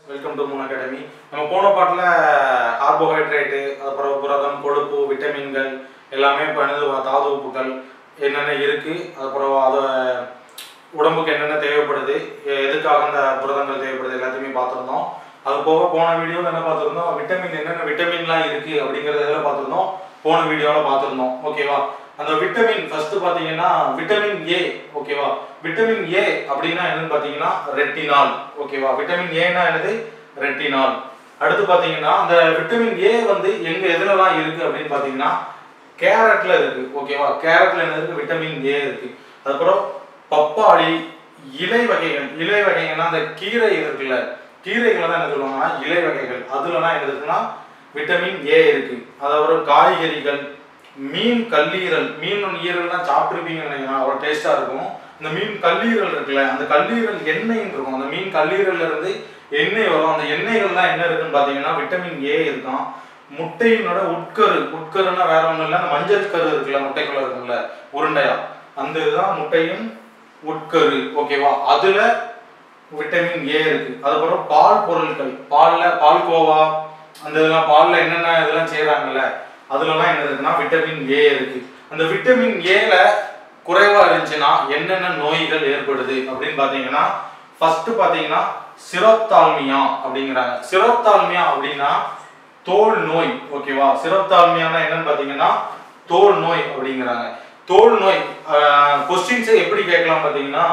welcome to Moon academy நம்ம போன பாட்டில் carbohydrate அப்புறம் புரதம் கொழுப்பு விட்டமின்கள் எல்லாமே இப்போ என்னது தாது உப்புகள் என்னென்ன இருக்குது அப்புறம் அதை உடம்புக்கு என்னென்ன தேவைப்படுது எ- எதுக்காக அந்த புரதங்கள் தேவைப்படுது எல்லாத்தையுமே பார்த்துருந்தோம் அது போக போன வீடியோவில் என்ன பார்த்துருந்தோம் விட்டமின் என்னென்ன விட்டமின்லாம் இருக்குது அப்படிங்கிறத எதில் பார்த்துருந்தோம் போன வீடியோவில் பார்த்துருந்தோம் ஓகேவா அந்த விட்டமின் ஃபர்ஸ்ட் பார்த்தீங்கன்னா விட்டமின் ஏ ஓகேவா விட்டமின் ஏ அப்படின்னா என்னன்னு பார்த்தீங்கன்னா ரெட்டினால் ஓகேவா விட்டமின் ஏன்னா என்னது ரெட்டினால் அடுத்து பார்த்தீங்கன்னா அந்த விட்டமின் ஏ வந்து எங்க எதுலலாம் இருக்கு அப்படின்னு பார்த்தீங்கன்னா கேரட்ல இருக்கு ஓகேவா கேரட்ல என்ன இருக்கு விட்டமின் ஏ இருக்கு அதுக்கப்புறம் பப்பாளி இலை வகைகள் இலை வகைகள்னா அந்த கீரை இருக்குல்ல கீரைகளை தான் என்ன சொல்லுவாங்கன்னா இலை வகைகள் அதுலலாம் என்ன இருக்குன்னா விட்டமின் ஏ இருக்கு அதுக்கப்புறம் காய்கறிகள் மீன் கல்லீரல் மீன் ஈரல்லாம் சாப்பிட்ருப்பீங்கன்னு நினைக்கிறேன் அவ்வளோ டேஸ்ட்டாக இருக்கும் இந்த மீன் கல்லீரல் இருக்குல்ல அந்த கல்லீரல் எண்ணெய்ன்னு இருக்கும் அந்த மீன் கல்லீரல்ல இருந்து எண்ணெய் வரும் அந்த எண்ணெய்கள் தான் என்ன இருக்குன்னு பார்த்தீங்கன்னா விட்டமின் ஏ இருக்கும் முட்டையினோட உட்கரு உட்கருன்னா வேற ஒன்றும் இல்லை அந்த மஞ்சள் கரு இருக்குல்ல முட்டைக்குள்ள இருக்கும்ல உருண்டையா அந்த இதுதான் முட்டையின் உட்கரு ஓகேவா அதுல விட்டமின் ஏ இருக்கு அதுக்கப்புறம் பால் பொருட்கள் பால்ல பால்கோவா அந்த இதெல்லாம் பால்ல என்னென்ன இதெல்லாம் செய்றாங்கல்ல அதுலலாம் என்ன இருக்குன்னா விட்டமின் ஏ இருக்கு அந்த விட்டமின் ஏல குறைவா இருந்துச்சுன்னா என்னென்ன நோய்கள் ஏற்படுது அப்படின்னு பாத்தீங்கன்னா ஃபர்ஸ்ட் பாத்தீங்கன்னா சிரோப்தால்மியா அப்படிங்கிறாங்க சிரோப்தால்மியா அப்படின்னா தோல் நோய் ஓகேவா சிரோப்தால்மியானா என்னன்னு பாத்தீங்கன்னா தோல் நோய் அப்படிங்கிறாங்க தோல் நோய் கொஸ்டின்ஸை எப்படி கேட்கலாம் பாத்தீங்கன்னா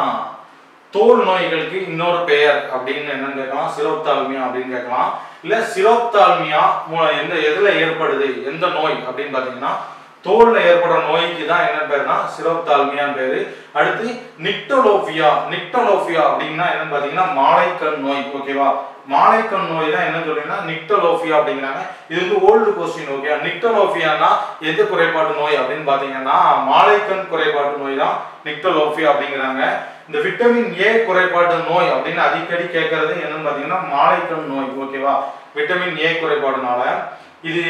தோல் நோய்களுக்கு இன்னொரு பெயர் அப்படின்னு என்னன்னு கேட்கலாம் சிரோப்தால்மியா அப்படின்னு கேட்கலாம் இல்ல சிரோப்தால்மியா மு- எந்த எதுல ஏற்படுது எந்த நோய் அப்படின்னு பாத்தீங்கன்னா தோல்ல ஏற்படுற நோய்க்கு தான் என்ன பேருனா சிரோப்தால்மியான்னு பேரு அடுத்து நிக்டோலோபியா நிக்டோலோபியா அப்படின்னா என்னன்னு பாத்தீங்கன்னா மாலைக்கண் நோய் ஓகேவா மாலைக்கண் நோய் தான் என்ன சொல்றீங்கன்னா நிக்டோலோபியா அப்படிங்கிறாங்க இது வந்து ஓல்டு கொஸ்டின் ஓகே நிக்டோலோபியானா எது குறைபாட்டு நோய் அப்படின்னு பாத்தீங்கன்னா மாலைக்கண் குறைபாட்டு நோய் தான் நிக்டோலோபியா அப்படிங்கிறாங்க இந்த விட்டமின் ஏ குறைபாடு நோய் அப்படின்னு அடிக்கடி கேட்கறது என்னன்னு பாத்தீங்கன்னா மாலைக்கண் நோய் ஓகேவா விட்டமின் ஏ குறைபாடுனால இது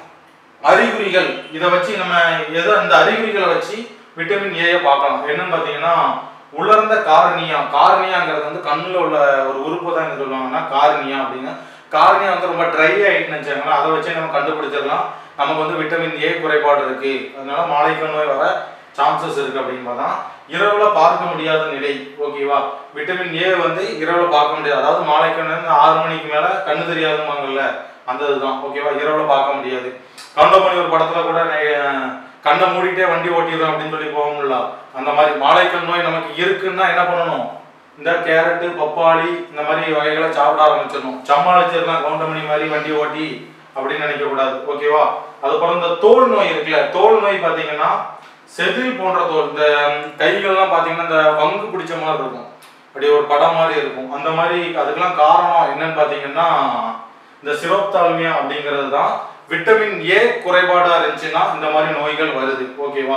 அறிகுறிகள் இதை வச்சு நம்ம எதை அந்த அறிகுறிகளை வச்சு விட்டமின் ஏயை பார்க்கலாம் என்னன்னு பாத்தீங்கன்னா உலர்ந்த கார்னியா கார்னியாங்கிறது வந்து கண்ணுல உள்ள ஒரு உறுப்பு தான் என்ன சொல்லுவாங்கன்னா கார்னியா அப்படின்னு கார்னியா வந்து ரொம்ப ட்ரை ஆயிட்டுன்னு வச்சாங்கன்னா அதை வச்சு நம்ம கண்டுபிடிச்சிடலாம் நமக்கு வந்து விட்டமின் ஏ குறைபாடு இருக்கு அதனால மாலைக்கண் நோய் வர சான்சஸ் இருக்கு அப்படின்னு பார்த்தா இரவுல பார்க்க முடியாத நிலை ஓகேவா விட்டமின் ஏ வந்து இரவுல பார்க்க முடியாது அதாவது மாலைக்கண் வந்து ஆறு மணிக்கு மேல கண்ணு தெரியாதுமாங்கல்ல அந்த இதுதான் ஓகேவா இரவுல பார்க்க முடியாது கவுண்டமணி ஒரு படத்துல கூட நை- கண்ணை மூடிட்டே வண்டி ஓட்டிடுறோம் அப்படின்னு சொல்லி போகும்ல அந்த மாதிரி மாலைக்கண் நோய் நமக்கு இருக்குன்னா என்ன பண்ணணும் இந்த கேரட்டு பப்பாளி இந்த மாதிரி வகைகளை சாப்பிட ஆரம்பிச்சிடணும் சமாளிச்சிடலாம் கவுண்டமணி மாதிரி வண்டி ஓட்டி அப்படின்னு நினைக்க கூடாது ஓகேவா அதுக்கப்புறம் இந்த தோல் நோய் இருக்குல்ல தோல் நோய் பாத்தீங்கன்னா செதில் போன்ற தோல் இந்த ம், கைகள்லாம் பாத்தீங்கன்னா இந்த பங்கு பிடிச்ச மாதிரி இருக்கும் அப்படியே ஒரு படம் மாதிரி இருக்கும் அந்த மாதிரி அதுக்கெல்லாம் காரணம் என்னன்னு பாத்தீங்கன்னா இந்த சிரோப்தால்மியா அப்படிங்கிறது தான் விட்டமின் ஏ குறைபாடா இருந்துச்சுன்னா இந்த மாதிரி நோய்கள் வருது ஓகேவா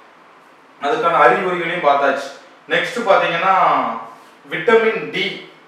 அதுக்கான அறிகுறிகளையும் பார்த்தாச்சு நெக்ஸ்ட் பாத்தீங்கன்னா விட்டமின் டி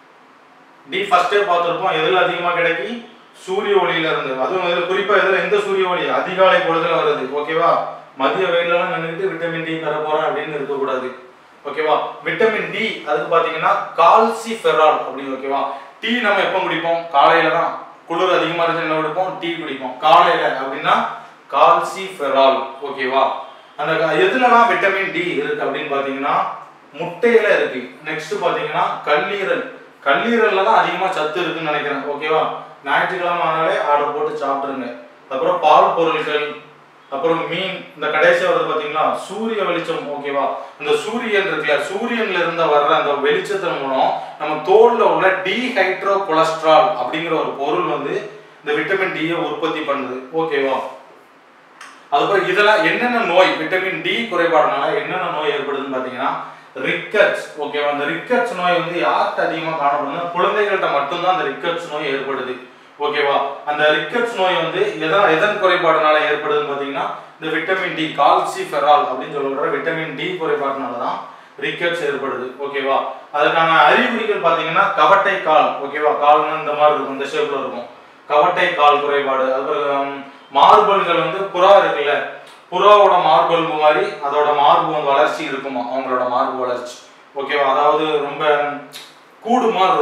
டி ஃபர்ஸ்டே பார்த்துருப்போம் எதுல அதிகமா கிடைக்கி சூரிய ஒளியில இருந்து அதுவும் இதுல குறிப்பா எதுல எந்த சூரிய ஒளி அதிகாலை பொழுதுல வருது ஓகேவா மதிய வெயிலெல்லாம் நின்றுட்டு விட்டமின் டி பெற போறேன் அப்படின்னு இருக்கக்கூடாது ஓகேவா விட்டமின் டி அதுக்கு பாத்தீங்கன்னா கால்சிஃபெரால் அப்படி ஓகேவா டீ நம்ம எப்போ குடிப்போம் காலையில தான் குளிர் அதிகமா இருந்து என்ன குடிப்போம் டீ குடிப்போம் காலையில அப்படின்னா கால்சிஃபெரால் ஓகேவா அந்த க- எதுலலாம் விட்டமின் டி இருக்கு அப்படின்னு பாத்தீங்கன்னா முட்டையில இருக்கு நெக்ஸ்ட் பாத்தீங்கன்னா கல்லீரல் கல்லீரல்ல தான் அதிகமா சத்து இருக்குன்னு நினைக்கிறேன் ஓகேவா ஞாயிற்றுக்கிழமை ஆனாலே ஆர்டர் போட்டு சாப்பிட்டுருங்க அப்புறம் பால் பொருட்கள் அப்புறம் மீன் இந்த கடைசியா வருது பாத்தீங்களா சூரிய வெளிச்சம் ஓகேவா அந்த சூரியன் இருக்குல்ல சூரியன்ல இருந்து வர்ற அந்த வெளிச்சத்தின் மூலம் நம்ம தோல்ல உள்ள டீஹைட்ரோ கொலஸ்ட்ரால் அப்படிங்கிற ஒரு பொருள் வந்து இந்த விட்டமின் டியை உற்பத்தி பண்ணுது ஓகேவா அதுக்கப்புறம் இதெல்லாம் என்னென்ன நோய் விட்டமின் டி குறைபாடுனால என்னென்ன நோய் ஏற்படுதுன்னு பாத்தீங்கன்னா ரிக்கட்ஸ் ஓகேவா அந்த ரிக்கட்ஸ் நோய் வந்து யார்கிட்ட அதிகமா காணப்படுதுன்னா குழந்தைகள்கிட்ட மட்டும்தான் அந்த ரிக்கட்ஸ் நோய் ஏற்படுது ஓகேவா அந்த ரிக்கட்ஸ் நோய் வந்து எதன் எதன் குறைபாடுனால ஏற்படுதுன்னு பாத்தீங்கன்னா இந்த விட்டமின் டி கால்சிஃபெரால் அப்படின்னு சொல்ற விட்டமின் டி குறைபாடுனால தான் ரிக்கட்ஸ் ஏற்படுது ஓகேவா அதுக்கான அறிகுறிகள் பாத்தீங்கன்னா கவட்டை கால் ஓகேவா கால்னா இந்த மாதிரி இருக்கும் இந்த ஷேப்ல இருக்கும் கவட்டை கால் குறைபாடு அப்புறம் மார்பல்கள் வந்து புறா இருக்குல்ல புறாவோட மார்பல்பு மாதிரி அதோட மார்பு வந்து வளர்ச்சி இருக்குமா அவங்களோட மார்பு வளர்ச்சி ஓகேவா அதாவது ரொம்ப கூடு மாதிரி இருக்கும்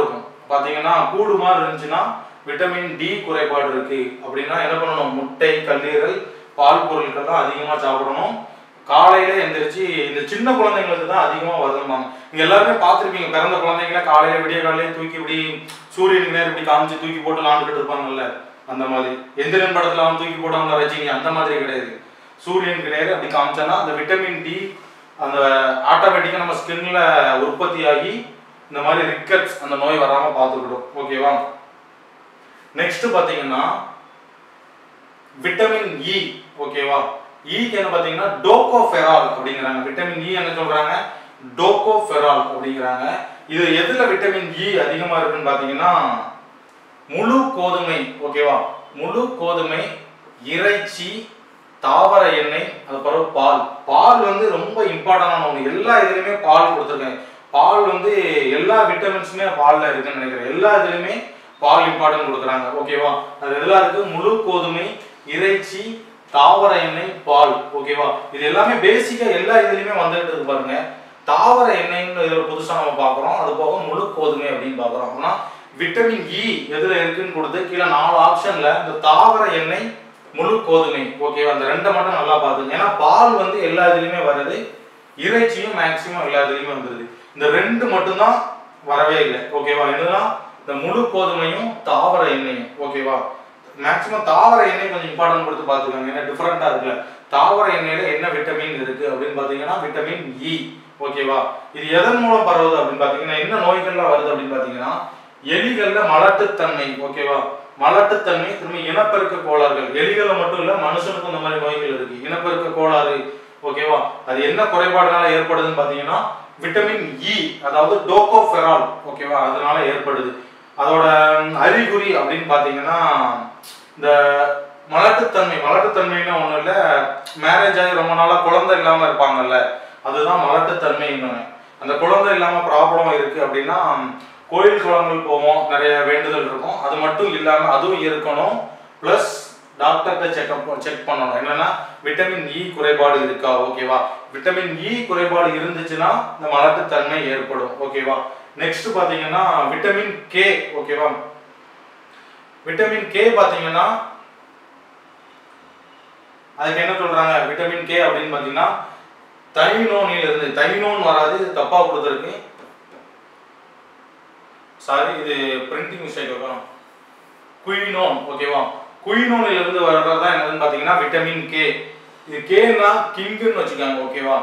பார்த்தீங்கன்னா கூடு மாதிரி இருந்துச்சுன்னா விட்டமின் டி குறைபாடு இருக்கு அப்படின்னா என்ன பண்ணணும் முட்டை கல்லீரல் பால் பொருட்கள்லாம் அதிகமாக சாப்பிடணும் காலையில எந்திரிச்சு இந்த சின்ன குழந்தைங்களுக்கு தான் அதிகமாக வருதும்பாங்க இங்க எல்லாருமே பார்த்துருப்பீங்க பிறந்த குழந்தைங்கள காலையில விடிய காலையில தூக்கி இப்படி சூரியனுக்கு நேரம் இப்படி காமிச்சு தூக்கி போட்டு விளாண்டுக்கிட்டு இருப்பாங்கல்ல அந்த மாதிரி எந்திரன் படத்துல அவன் தூக்கி போட்டாங்களா ரஜினி அந்த மாதிரி கிடையாது சூரியனுக்கு நேரம் அப்படி காமிச்சானா அந்த விட்டமின் டி அந்த ஆட்டோமேட்டிக்காக நம்ம ஸ்கின்ல உற்பத்தி ஆகி இந்த மாதிரி ரிக்கட்ஸ் அந்த நோய் வராம பார்த்துக்கிடும் ஓகேவா நெக்ஸ்ட் பாத்தீங்கன்னா விட்டமின் இ ஓகேவா ஈக்கு என்ன பாத்தீங்கன்னா டோகோஃபெரால் அப்படிங்கிறாங்க விட்டமின் இ என்ன சொல்றாங்க டோகோஃபெரால் அப்படிங்கிறாங்க இது எதுல விட்டமின் இ அதிகமா இருக்குன்னு பாத்தீங்கன்னா முழு கோதுமை ஓகேவா முழு கோதுமை இறைச்சி தாவர எண்ணெய் அதுக்கப்புறம் பால் பால் வந்து ரொம்ப இம்பார்ட்டன்டான ஒன்று எல்லா இதுலையுமே பால் கொடுத்துருக்காங்க பால் வந்து எல்லா விட்டமின்ஸுமே பால்ல இருக்குன்னு நினைக்கிறேன் எல்லா இதுலையுமே பால் இம்பார்ட்டன்ட் கொடுக்குறாங்க ஓகேவா அது எதெல்லாம் இருக்கு முழு கோதுமை இறைச்சி தாவர எண்ணெய் பால் ஓகேவா இது எல்லாமே பேசிக்கா எல்லா இதுலயுமே வந்துகிட்டு இருக்கு பாருங்க தாவர எண்ணெய்னு இதுல புதுசா நம்ம பார்க்குறோம் அது போக முழு கோதுமை அப்படின்னு பார்க்குறோம் அப்படின்னா விட்டமின் இ எதுல இருக்குன்னு கொடுத்து கீழே நாலு ஆப்ஷன்ல இந்த தாவர எண்ணெய் முழு கோதுமை ஓகேவா அந்த ரெண்டை மட்டும் நல்லா பார்த்துங்க ஏன்னா பால் வந்து எல்லா இதுலயுமே வருது இறைச்சியும் மேக்சிமம் எல்லா இதுலயுமே வந்துருது இந்த ரெண்டு மட்டும்தான் வரவே இல்லை ஓகேவா என்னதான் இந்த முழு கோதுமையும் தாவர எண்ணெயும் ஓகேவா மேக்சிமம் தாவர எண்ணெய் கொஞ்சம் இம்பார்ட்டன்ட் கொடுத்து பார்த்துக்கோங்க ஏன்னா டிஃப்ரெண்டா இருக்குல்ல தாவர எண்ணெயில என்ன விட்டமின் இருக்கு அப்படின்னு பாத்தீங்கன்னா விட்டமின் இ ஓகேவா இது எதன் மூலம் பரவுது அப்படின்னு பாத்தீங்கன்னா என்ன நோய்கள்லாம் வருது அப்படின்னு பாத்தீங்கன்னா எலிகள்ல மலட்டுத்தன்மை ஓகேவா மலட்டுத்தன்மை திரும்ப இனப்பெருக்க கோளாறுகள் எலிகள்ல மட்டும் இல்ல மனுஷனுக்கும் இந்த மாதிரி நோய்கள் இருக்கு இனப்பெருக்க கோளாறு ஓகேவா அது என்ன குறைபாடுனால ஏற்படுதுன்னு பாத்தீங்கன்னா விட்டமின் இ அதாவது டோகோஃபெரால் ஓகேவா அதனால ஏற்படுது அதோட ம், அறிகுறி அப்படின்னு பாத்தீங்கன்னா இந்த மலட்டுத்தன்மை மலட்டுத்தன்மைன்னா ஒண்ணும் இல்ல மேரேஜ் ஆகி ரொம்ப நாளா குழந்தை இல்லாம இருப்பாங்கல்ல அதுதான் மலட்டுத்தன்மை அந்த குழந்தை இல்லாம ப்ராப்ளம் இருக்கு அப்படின்னா ம், கோயில் குளங்கள் போவோம் நிறைய வேண்டுதல் இருக்கும் அது மட்டும் இல்லாம அதுவும் இருக்கணும் ப்ளஸ் டாக்டர்கிட்ட செக்அப் செக் பண்ணணும் என்னன்னா விட்டமின் இ குறைபாடு இருக்கா ஓகேவா விட்டமின் இ குறைபாடு இருந்துச்சுன்னா இந்த மலட்டுத்தன்மை ஏற்படும் ஓகேவா நெக்ஸ்ட் பாத்தீங்கன்னா விட்டமின் கே ஓகேவா விட்டமின் கே பாத்தீங்கன்னா அதுக்கு என்ன சொல்றாங்க விட்டமின் கே அப்படின்னு பாத்தீங்கன்னா தைனோனில் இருந்து தைனோன் வராது இது தப்பா கொடுத்துருக்கு சாரி இது பிரிண்டிங் மிஸ்டேக் வைக்கணும் குயினோன் ஓகேவா குயினோனில் இருந்து வர்றதா என்னதுன்னு பாத்தீங்கன்னா விட்டமின் கே இது கேனா கிங்குன்னு வச்சுக்காங்க ஓகேவா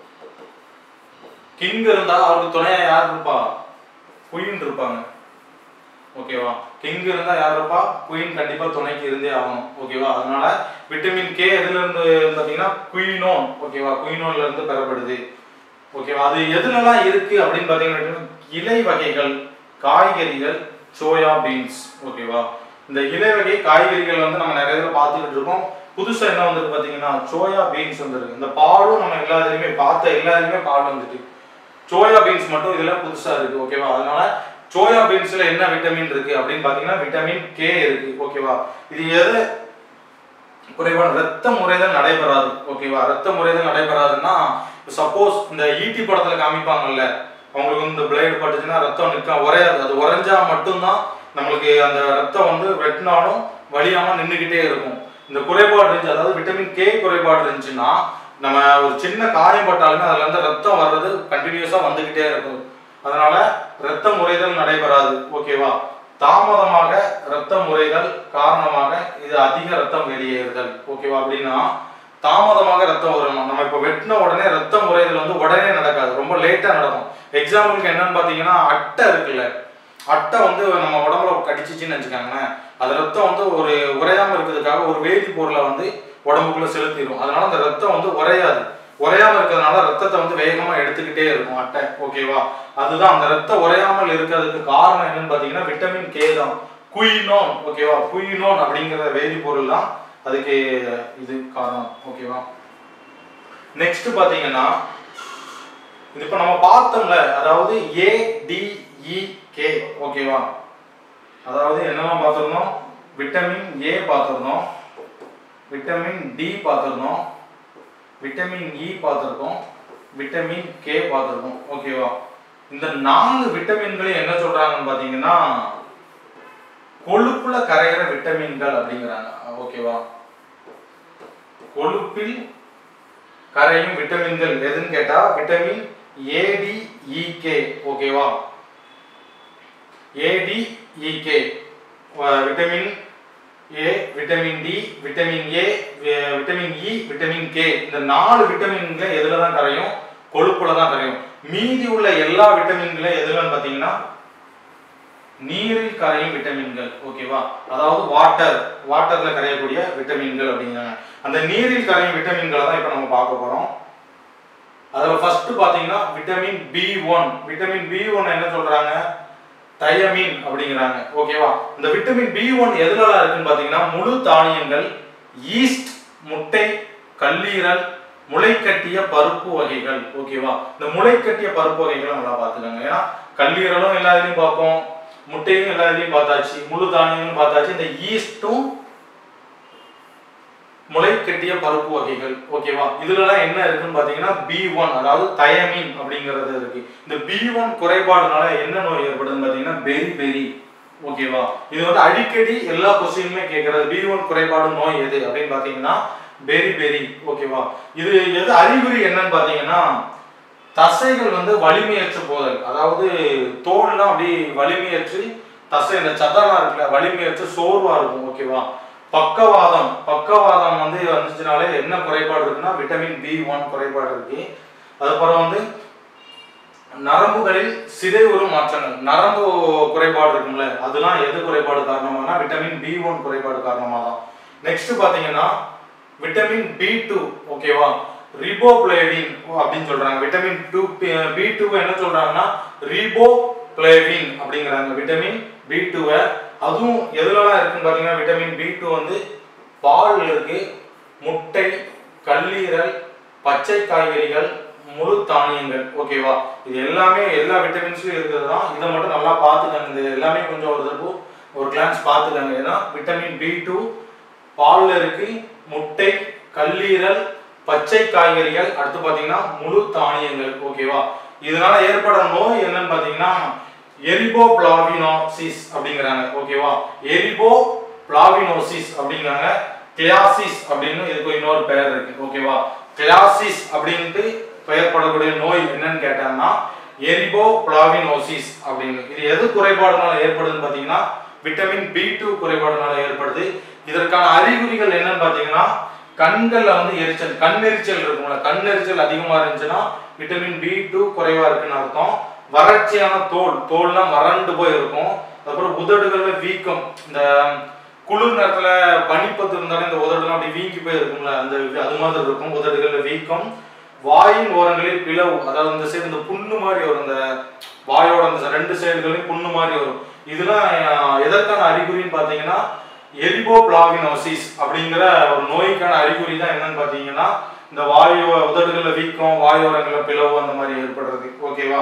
கிங் இருந்தா அவருக்கு துணையா யார் இருப்பா குயின் இருப்பாங்க ஓகேவா கிங் இருந்தா யார் இருப்பா குயின் கண்டிப்பா துணைக்கு இருந்தே ஆகணும் ஓகேவா அதனால விட்டமின் கே எதுல இருந்து பாத்தீங்கன்னா குயினோன் ஓகேவா குயினோன்ல இருந்து பெறப்படுது ஓகேவா அது எதுலலாம் இருக்கு அப்படின்னு பாத்தீங்கன்னா இலை வகைகள் காய்கறிகள் சோயா பீன்ஸ் ஓகேவா இந்த இலை வகை காய்கறிகள் வந்து நம்ம நிறைய இதில் பார்த்துக்கிட்டு இருக்கோம் புதுசா என்ன வந்திருக்கு பாத்தீங்கன்னா சோயா பீன்ஸ் வந்திருக்கு இந்த பாலும் நம்ம எல்லா இதுலயுமே பார்த்த எல்லா இதுலயுமே பால் வந்துட்டு சோயா பீன்ஸ் மட்டும் இதுல புதுசா இருக்கு ஓகேவா அதனால சோயா பீன்ஸ்ல என்ன விட்டமின் இருக்கு அப்படின்னு பாத்தீங்கன்னா விட்டமின் கே இருக்கு ஓகேவா இது எது குறைவான ரத்த முறைதல் நடைபெறாது ஓகேவா ரத்த முறைதல் நடைபெறாதுன்னா சப்போஸ் இந்த ஈட்டி படத்துல காமிப்பாங்கல்ல அவங்களுக்கு வந்து இந்த பிளேடு பட்டுச்சுன்னா ரத்தம் நிற்க உரையாது அது உறைஞ்சா மட்டும்தான் நம்மளுக்கு அந்த ரத்தம் வந்து வெட்டினாலும் வலியாம நின்றுக்கிட்டே இருக்கும் இந்த குறைபாடு இருந்துச்சு அதாவது விட்டமின் கே குறைபாடு இருந்துச்சுன்னா நம்ம ஒரு சின்ன காயம் பட்டாலுமே அதுல இருந்து ரத்தம் வர்றது கண்டினியூஸா வந்துகிட்டே இருக்கும் அதனால ரத்த முறைதல் நடைபெறாது ஓகேவா தாமதமாக ரத்த முறைதல் காரணமாக இது அதிக ரத்தம் வெளியேறுதல் ஓகேவா அப்படின்னா தாமதமாக ரத்தம் வரும் நம்ம இப்போ வெட்டின உடனே ரத்த முறைதல் வந்து உடனே நடக்காது ரொம்ப லேட்டா நடக்கும் எக்ஸாம்பிளுக்கு என்னன்னு பாத்தீங்கன்னா அட்டை இருக்குல்ல அட்டை வந்து நம்ம உடம்புல கடிச்சிச்சின்னு வச்சுக்கோங்களேன் அது ரத்தம் வந்து ஒரு உறையாம இருக்கிறதுக்காக ஒரு வேதிப்பொருளை வந்து உடம்புக்குள்ள செலுத்திடும் அதனால அந்த ரத்தம் வந்து உறையாது உறையாம இருக்கிறதுனால ரத்தத்தை வந்து வேகமா எடுத்துக்கிட்டே இருக்கும் அட்டை ஓகேவா அதுதான் அந்த ரத்தம் உறையாமல் இருக்கிறதுக்கு காரணம் என்னன்னு பாத்தீங்கன்னா விட்டமின் கே தான் குயினோன் ஓகேவா குயினோன் அப்படிங்கிற வேதிப்பொருள் தான் அதுக்கு இது காரணம் ஓகேவா நெக்ஸ்ட் பாத்தீங்கன்னா இது இப்ப நம்ம பார்த்தோம்ல அதாவது ஏ டி இ கே ஓகேவா அதாவது என்னெல்லாம் பார்த்துருந்தோம் விட்டமின் ஏ பார்த்துருந்தோம் விட்டமின் டி பார்த்துருந்தோம் விட்டமின் இ பார்த்துருக்கோம் விட்டமின் கே பார்த்துருக்கோம் ஓகேவா இந்த நாலு விட்டமின்களையும் என்ன சொல்றாங்கன்னு பாத்தீங்கன்னா கொழுப்புல கரையிற விட்டமின்கள் அப்படிங்கிறாங்க ஓகேவா கொழுப்பில் கரையும் விட்டமின்கள் எதுன்னு கேட்டா விட்டமின் ஏடிஇகே ஓகேவா ADEK vitamin A vitamin D vitamin A vitamin E vitamin K இந்த நாலு விட்டமின்கள் எதுல தான் கரையும் கொழுப்புல தான் கரையும் மீதி உள்ள எல்லா விட்டமின்களும் எதுலன்னு பார்த்தீங்கன்னா நீரில் கரையும் விட்டமின்கள் ஓகேவா அதாவது வாட்டர் வாட்டர்ல கரையக்கூடிய விட்டமின்கள் அப்படிங்கிறாங்க அந்த நீரில் கரையும் விட்டமின்களை தான் இப்போ நம்ம பார்க்க போறோம் அதில் ஃபர்ஸ்ட் பார்த்தீங்கன்னா vitamin B one vitamin B one என்ன சொல்றாங்க தயமின் அப்படிங்கிறாங்க ஓகேவா இந்த விட்டமின் பி ஒன் எதுலலாம் இருக்குன்னு பார்த்தீங்கன்னா முழு தானியங்கள் ஈஸ்ட் முட்டை கல்லீரல் முளைக்கட்டிய பருப்பு வகைகள் ஓகேவா இந்த முளைக்கட்டிய பருப்பு வகைகளை நல்லா பார்த்துக்கோங்க ஏன்னா கல்லீரலும் எல்லா இதுலையும் பார்ப்போம் முட்டையும் எல்லா இதுலையும் பார்த்தாச்சு முழு தானியங்களும் பார்த்தாச்சு இந்த ஈஸ்ட்டும் முளைக்கட்டிய பருப்பு வகைகள் ஓகேவா இதுலலாம் என்ன இருக்குன்னு பார்த்தீங்கன்னா பி ஒன் அதாவது தயமின் அப்படிங்கிறது இருக்கு இந்த பி ஒன் குறைபாடுனால என்ன நோய் ஏற்படுதுன்னு பார்த்தீங்கன்னா பெரி பெரி ஓகேவா இது வந்து அடிக்கடி எல்லா கொஸ்டினுமே கேட்கறது பி ஒன் குறைபாடு நோய் எது அப்படின்னு பார்த்தீங்கன்னா பெரி பெரி ஓகேவா இது எது அறிகுறி என்னன்னு பார்த்தீங்கன்னா தசைகள் வந்து வலிமையற்று போதல் அதாவது தோல்லாம் அப்படி வலிமையற்று தசை இந்த சதலாம் இருக்குல்ல வலிமையற்று சோர்வா இருக்கும் ஓகேவா பக்கவாதம் பக்கவாதம் வந்து வந்துச்சுனாலே என்ன குறைபாடு இருக்குன்னா விட்டமின் பி ஒன் குறைபாடு இருக்கு அதுக்கப்புறம் வந்து நரம்புகளில் சிதைவுறு மாற்றங்கள் நரம்பு குறைபாடு இருக்கும்ல அதெல்லாம் எது குறைபாடு காரணமானா விட்டமின் பி ஒன் குறைபாடு காரணமாக தான் நெக்ஸ்ட் பாத்தீங்கன்னா விட்டமின் பி டூ ஓகேவா ரிபோப்ளேவின் அப்படின்னு சொல்றாங்க விட்டமின் டூ பி டூ என்ன சொல்றாங்கன்னா ரிபோப்ளேவின் அப்படிங்கிறாங்க விட்டமின் பி டூவை அதுவும் எதுலலாம் இருக்குன்னு பார்த்தீங்கன்னா விட்டமின் பி டூ வந்து பால் இருக்கு முட்டை கல்லீரல் பச்சை காய்கறிகள் முழு தானியங்கள் ஓகேவா இது எல்லாமே எல்லா விட்டமின்ஸும் இருக்கிறது தான் இதை மட்டும் நல்லா பார்த்துக்கங்க இது எல்லாமே கொஞ்சம் ஒரு தடவை ஒரு கிளான்ஸ் பார்த்துக்கங்க ஏன்னா விட்டமின் பி டூ பால்ல இருக்கு முட்டை கல்லீரல் பச்சை காய்கறிகள் அடுத்து பார்த்தீங்கன்னா முழு தானியங்கள் ஓகேவா இதனால ஏற்பட நோய் என்னன்னு பார்த்தீங்கன்னா எரிபோ பிளாவினோசிஸ் அப்படிங்கிறாங்க ஓகேவா எரிபோ பிளாவினோசிஸ் அப்படிங்கிறாங்க கிளாசிஸ் அப்படின்னு இதுக்கு இன்னொரு பெயர் இருக்கு ஓகேவா கிளாசிஸ் அப்படின்ட்டு பெயர்படக்கூடிய நோய் என்னன்னு கேட்டாங்கன்னா எரிபோ பிளாவினோசிஸ் அப்படின்னு இது எது குறைபாடுனால ஏற்படுதுன்னு பார்த்தீங்கன்னா விட்டமின் பி டூ குறைபாடுனால ஏற்படுது இதற்கான அறிகுறிகள் என்னன்னு பார்த்தீங்கன்னா கண்கள்ல வந்து எரிச்சல் கண் எரிச்சல் இருக்கும்ல கண் எரிச்சல் அதிகமா இருந்துச்சுன்னா விட்டமின் பி டூ குறைவா இருக்குன்னு அர்த்தம் வறட்சியான தோல் தோல்லாம் வறண்டு போய் இருக்கும் அப்புறம் உதடுகள்ல வீக்கம் இந்த குளிர் நேரத்துல பனிப்பத்து இருந்தாலும் இந்த உதடுலாம் அப்படி வீங்கி போய் இருக்கும்ல அந்த அது மாதிரி இருக்கும் உதடுகள்ல வீக்கம் வாயின் ஓரங்களில் பிளவு அதாவது இந்த சைடு இந்த புண்ணு மாதிரி வரும் இந்த வாயோட அந்த ரெண்டு சைடுகளையும் புண்ணு மாதிரி வரும் இதெல்லாம் அஹ், எதற்கான அறிகுறின்னு பார்த்தீங்கன்னா எரிபோ பிளாவினோசிஸ் அப்படிங்கிற ஒரு நோய்க்கான அறிகுறி தான் என்னன்னு பார்த்தீங்கன்னா இந்த வாயு உதடுகள்ல வீக்கம் வாயோரங்களில் பிளவு அந்த மாதிரி ஏற்படுறது ஓகேவா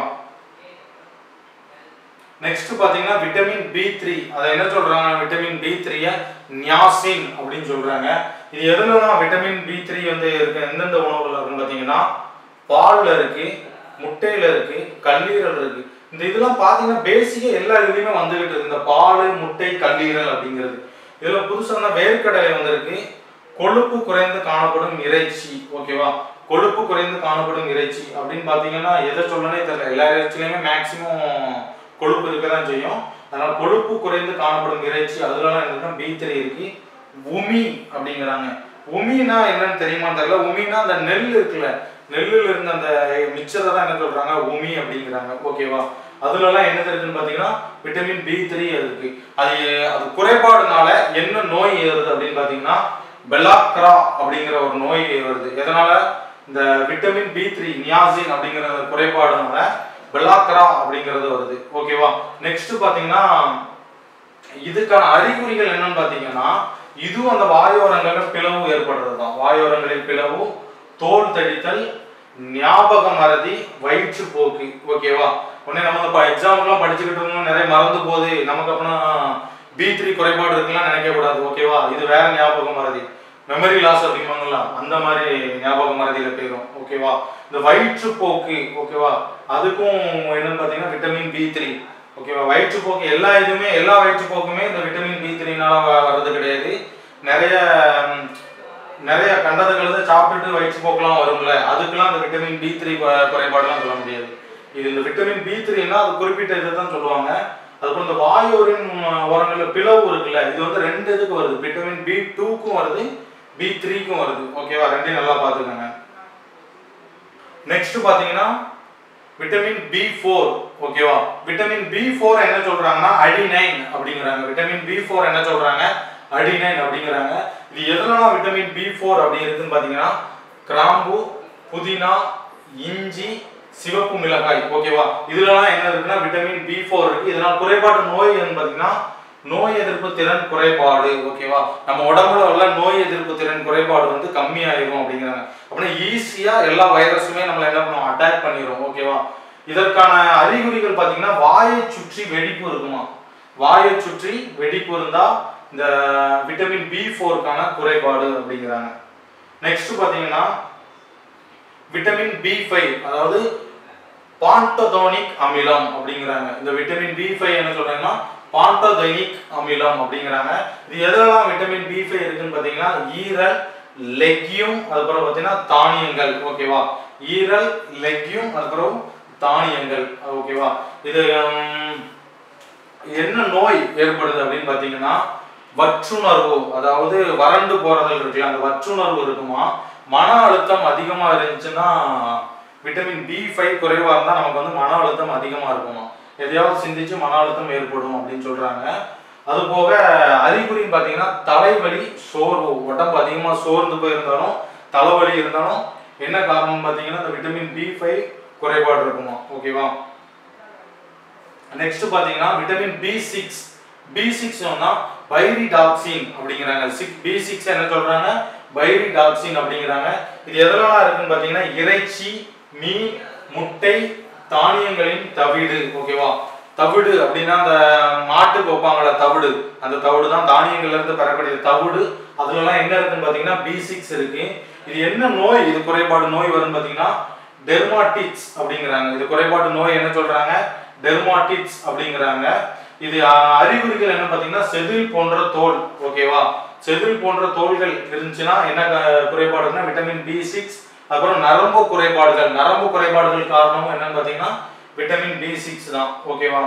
நெக்ஸ்ட் பாத்தீங்கன்னா விட்டமின் பி த்ரீ அதை என்ன சொல்றாங்க விட்டமின் பி த்ரீய நியாசின் அப்படின்னு சொல்றாங்க இது எதுலலாம் விட்டமின் பி த்ரீ வந்து இருக்கு எந்தெந்த உணவுகள் இருக்குன்னு பாத்தீங்கன்னா பால்ல இருக்கு முட்டையில இருக்கு கல்லீரல் இருக்கு இந்த இதெல்லாம் பாத்தீங்கன்னா பேசிக்கா எல்லா இதுலயுமே வந்துகிட்டு இருக்கு இந்த பால் முட்டை கல்லீரல் அப்படிங்கிறது இதுல புதுசான வேர்க்கடலை வந்திருக்கு கொழுப்பு குறைந்து காணப்படும் இறைச்சி ஓகேவா கொழுப்பு குறைந்து காணப்படும் இறைச்சி அப்படின்னு பாத்தீங்கன்னா எதை சொல்லனே தெரியல எல்லா இறைச்சிலையுமே மேக்சிமம் கொழுப்பு இருக்க தான் செய்யும் அதனால கொழுப்பு குறைந்து காணப்படும் இறைச்சி அதுலலாம் என்னன்னா பி த்ரீ இருக்கு உமி அப்படிங்கிறாங்க உமினா என்னன்னு தெரியுமான்னு தெரியல உமினா அந்த நெல் இருக்குல்ல நெல்லுல இருந்த அந்த மிச்சரை தான் என்ன சொல்றாங்க உமி அப்படிங்கிறாங்க ஓகேவா அதுலலாம் என்ன இருக்குன்னு பாத்தீங்கன்னா விட்டமின் பி த்ரீ இருக்கு அது அது குறைபாடுனால என்ன நோய் ஏறுது அப்படின்னு பாத்தீங்கன்னா பெலாக்ரா அப்படிங்கிற ஒரு நோய் வருது எதனால இந்த விட்டமின் பி த்ரீ நியாசின் அப்படிங்கிற அந்த குறைபாடுனால பெலாக்ரா அப்படிங்கிறது வருது ஓகேவா நெக்ஸ்ட் பாத்தீங்கன்னா இதுக்கான அறிகுறிகள் என்னன்னு பாத்தீங்கன்னா இதுவும் அந்த வாயோரங்களில் பிளவு ஏற்படுறது தான் வாயோரங்களில் பிளவு தோல் தடித்தல் ஞாபக மறதி வயிற்றுப்போக்கு ஓகேவா உடனே நம்ம இந்த எக்ஸாம்லாம் படிச்சுக்கிட்டு இருந்தோம் நிறைய மறந்து போகுது நமக்கு அப்படின்னா பி த்ரீ குறைபாடு இருக்குலாம் நினைக்க கூடாது ஓகேவா இது வேற ஞாபக மறதி மெமரி லாஸ் அப்படிம்பாங்களா அந்த மாதிரி ஞாபக மறதியில போயிடும் ஓகேவா இந்த வயிற்றுப்போக்கு ஓகேவா அதுக்கும் என்னன்னு பார்த்தீங்கன்னா விட்டமின் பி த்ரீ ஓகேவா வயிற்றுப்போக்கு எல்லா இதுவுமே எல்லா வயிற்றுப்போக்குமே இந்த விட்டமின் பி த்ரீனால வர்றது கிடையாது நிறைய ம், நிறைய கண்டது கலந்து சாப்பிட்டுட்டு வயிற்றுப்போக்கெல்லாம் வரும்ல அதுக்கெல்லாம் இந்த விட்டமின் பி த்ரீ குறைபாடுலாம் சொல்ல முடியாது இது இந்த விட்டமின் பி த்ரீனா அது குறிப்பிட்ட இதை தான் சொல்லுவாங்க அதுக்கப்புறம் இந்த வாயோரின் ஓரங்களில் பிளவு இருக்குல்ல இது வந்து ரெண்டு இதுக்கு வருது விட்டமின் பி டூக்கும் வருது பி த்ரீக்கும் வருது ஓகேவா ரெண்டையும் நல்லா பார்த்துக்கோங்க நெக்ஸ்ட் பார்த்தீங்கன்னா விட்டமின் பி ஃபோர் ஓகேவா விட்டமின் பி ஃபோர் என்ன சொல்றாங்கன்னா அடினைன் அப்படிங்கிறாங்க விட்டமின் பி ஃபோர் என்ன சொல்றாங்க அடினைன் அப்படிங்கிறாங்க இது எதுலலாம் விட்டமின் பி ஃபோர் அப்படி இருக்குன்னு பார்த்தீங்கன்னா கிராம்பு புதினா இஞ்சி சிவப்பு மிளகாய் ஓகேவா இதுலலாம் என்ன இருக்குன்னா விட்டமின் பி ஃபோர் இருக்கு இதனால் குறைபாடு நோய் என்னன்னு பார்த்தீங்கன்னா நோய் எதிர்ப்பு திறன் குறைபாடு ஓகேவா நம்ம உடம்புல உள்ள நோய் எதிர்ப்பு திறன் குறைபாடு வந்து கம்மியாயிரும் அப்படிங்கிறாங்க அப்படின்னா ஈஸியா எல்லா வைரஸுமே நம்மள என்ன பண்ணுவோம் அட்டாக் பண்ணிரும் ஓகேவா இதற்கான அறிகுறிகள் பார்த்தீங்கன்னா வாயை சுற்றி வெடிப்பு இருக்குமா வாயை சுற்றி வெடிப்பு இருந்தா இந்த விட்டமின் பி ஃபோருக்கான குறைபாடு அப்படிங்கிறாங்க நெக்ஸ்ட் பார்த்தீங்கன்னா விட்டமின் பி ஃபைவ் அதாவது பான்டோதோனிக் அமிலம் அப்படிங்கிறாங்க இந்த விட்டமின் பி ஃபைவ் என்ன சொல்றாங்கன்னா பான்டோதோனிக் அமிலம் அப்படிங்கிறாங்க இது எதெல்லாம் விட்டமின் பி ஃபைவ் இருக்குன்னு பார்த்தீங்கன்னா ஈரல் லெக்யூம் அதுக்கப்புறம் பார்த்தீங்கன்னா தானியங்கள் ஓகேவா ஈரல் லெக்யூம் அதுக்கப்புறம் தானியங்கள் ஓகேவா இது ஹம், என்ன நோய் ஏற்படுது அப்படின்னு பார்த்தீங்கன்னா வற்றுணர்வு அதாவது வறண்டு போறதல் இருக்குல்ல அந்த வற்றுணர்வு இருக்குமா மன அழுத்தம் அதிகமா இருந்துச்சுன்னா விட்டமின் பி ஃபைவ் குறைவா இருந்தா நமக்கு வந்து மன அழுத்தம் அதிகமா இருக்குமா எதையாவது சிந்திச்சு மன அழுத்தம் ஏற்படும் அப்படின்னு சொல்றாங்க அது போக அறிகுறின்னு பார்த்தீங்கன்னா தலைவலி சோர்வு உடம்பு அதிகமாக சோர்ந்து போயிருந்தாலும் தலைவலி இருந்தாலும் என்ன காரணம் பார்த்தீங்கன்னா இந்த விட்டமின் பி ஃபைவ் குறைபாடு இருக்குமா ஓகேவா நெக்ஸ்ட் பார்த்தீங்கன்னா vitamin B six B six pyridoxine அப்படிங்கிறாங்க சிக் பி சிக்ஸ் என்ன சொல்றாங்க பைரிடாக்சின் அப்படிங்கிறாங்க இது எதெல்லாம் இருக்குன்னு பார்த்தீங்கன்னா இறைச்சி மீன் முட்டை தானியங்களின் தவிடு ஓகேவா தவிடு அப்படின்னா அந்த மாட்டுக்கு வைப்பாங்களே தவிடு அந்த தவிடு தான் தானியங்கள்ல இருந்து பெறக்கூடிய தவிடு அதுலலாம் என்ன இருக்குன்னு பார்த்தீங்கன்னா பி சிக்ஸ் இருக்கு இது என்ன நோய் இது குறைபாடு நோய் வரும்னு பார்த்தீங்கன்னா டெர்மாட்டிக்ஸ் அப்படிங்கிறாங்க இது குறைபாடு நோய் என்ன சொல்றாங்க டெர்மாட்டிக்ஸ் அப்படிங்கிறாங்க இது அஹ், அறிகுறிகள் என்ன பார்த்தீங்கன்னா செதில் போன்ற தோல் ஓகேவா செதில் போன்ற தோல்கள் இருந்துச்சுன்னா என்ன க- குறைபாடுன்னா விட்டமின் பி சிக்ஸ் அப்புறம் நரம்பு குறைபாடுகள் நரம்பு குறைபாடுகள் காரணமும் என்னன்னு பார்த்தீங்கன்னா விட்டமின் பி சிக்ஸ் தான் ஓகேவா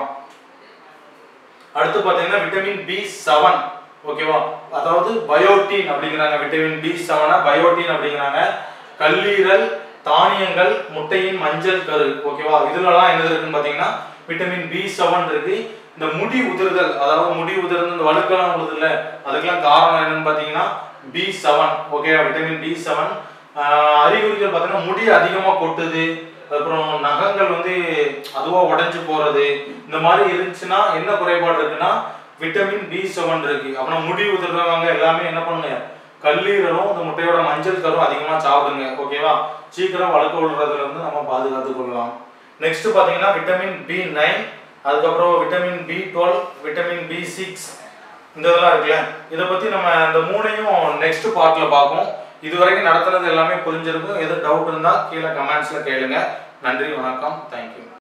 அடுத்து பார்த்தீங்கன்னா விட்டமின் பி செவன் ஓகேவா அதாவது பயோட்டின் அப்படிங்கிறாங்க விட்டமின் பி செவனை பயோட்டின் அப்படிங்கிறாங்க கல்லீரல் தானியங்கள் முட்டையின் மஞ்சள் கரு ஓகேவா இதுலலாம் என்னது இருக்குன்னு பார்த்தீங்கன்னா விட்டமின் பி செவன் இருக்கு இந்த முடி உதிர்தல் அதாவது முடி உதிர்ந்து இந்த வழுக்கெல்லாம் உழுதுல அதுக்கெல்லாம் காரணம் என்னன்னு பார்த்தீங்கன்னா பி செவன் ஓகேவா விட்டமின் பி செவன் அறிகுறிகள் பார்த்தீங்கன்னா முடி அதிகமாக கொட்டுது அப்புறம் நகங்கள் வந்து அதுவா உடைஞ்சு போறது இந்த மாதிரி இருந்துச்சுன்னா என்ன குறைபாடு இருக்குன்னா விட்டமின் பி செவன் இருக்கு அப்புறம் முடி உதிர்றவங்க எல்லாமே என்ன பண்ணுங்க கல்லீரலும் இந்த முட்டையோட மஞ்சள் கரும் அதிகமா சாப்பிடுங்க ஓகேவா சீக்கிரம் வழுக்க விழுறதுல இருந்து நம்ம பாதுகாத்துக் கொள்ளலாம் நெக்ஸ்ட் பாத்தீங்கன்னா விட்டமின் பி நைன் அதுக்கப்புறம் vitamin B twelve vitamin B six இந்த இதெல்லாம் இருக்குல்ல இதை பத்தி நம்ம இந்த மூணையும் நெக்ஸ்ட் பார்ட்ல பார்ப்போம் இது வரைக்கும் நடத்துனது எல்லாமே புரிஞ்சிருக்கும் எது டவுட் இருந்தா கீழே கமெண்ட்ஸ்ல கேளுங்க நன்றி வணக்கம் தேங்க்யூ